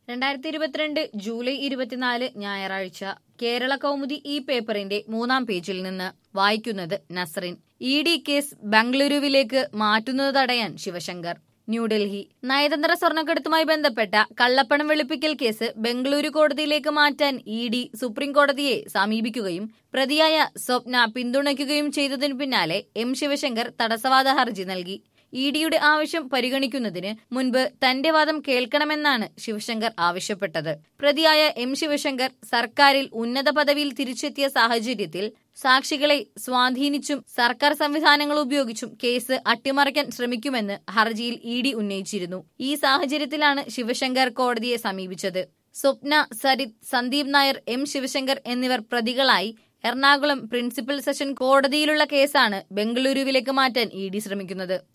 രണ്ടായിരത്തി ഇരുപത്തിരണ്ട് ജൂലൈ ഇരുപത്തിനാല് ഞായറാഴ്ച കേരള കൗമുദി ഈ പേപ്പറിന്റെ മൂന്നാം പേജിൽ നിന്ന് വായിക്കുന്നത് നസറിൻ ഇ ഡി കേസ് ബംഗളൂരുവിലേക്ക് മാറ്റുന്നത് തടയാൻ ശിവശങ്കർ ന്യൂഡൽഹി നയതന്ത്ര സ്വർണ്ണക്കടത്തുമായി ബന്ധപ്പെട്ട കള്ളപ്പണം വെളുപ്പിക്കൽ കേസ് ബംഗളൂരു കോടതിയിലേക്ക് മാറ്റാൻ ഇ ഡി സുപ്രീം കോടതിയെ സമീപിക്കുകയും പ്രതിയായ സ്വപ്ന പിന്തുണയ്ക്കുകയും ചെയ്തതിനു പിന്നാലെ എം ശിവശങ്കർ തടസ്സവാദ ഹർജി നൽകി ഇ ഡിയുടെ ആവശ്യം പരിഗണിക്കുന്നതിന് മുൻപ് തന്റെ വാദം കേൾക്കണമെന്നാണ് ശിവശങ്കർ ആവശ്യപ്പെട്ടത് പ്രതിയായ എം ശിവശങ്കർ സർക്കാരിൽ ഉന്നത പദവിയിൽ തിരിച്ചെത്തിയ സാഹചര്യത്തിൽ സാക്ഷികളെ സ്വാധീനിച്ചും സർക്കാർ സംവിധാനങ്ങൾ ഉപയോഗിച്ചും കേസ് അട്ടിമറിക്കാൻ ശ്രമിക്കുമെന്ന് ഹർജിയിൽ ഇ ഡി ഉന്നയിച്ചിരുന്നു ഈ സാഹചര്യത്തിലാണ് ശിവശങ്കർ കോടതിയെ സമീപിച്ചത് സ്വപ്ന സരിത് സന്ദീപ് നായർ എം ശിവശങ്കർ എന്നിവർ പ്രതികളായി എറണാകുളം പ്രിൻസിപ്പൽ സെഷൻ കോടതിയിലുള്ള കേസാണ് ബംഗളൂരുവിലേക്ക് മാറ്റാൻ ഇ ഡി ശ്രമിക്കുന്നത്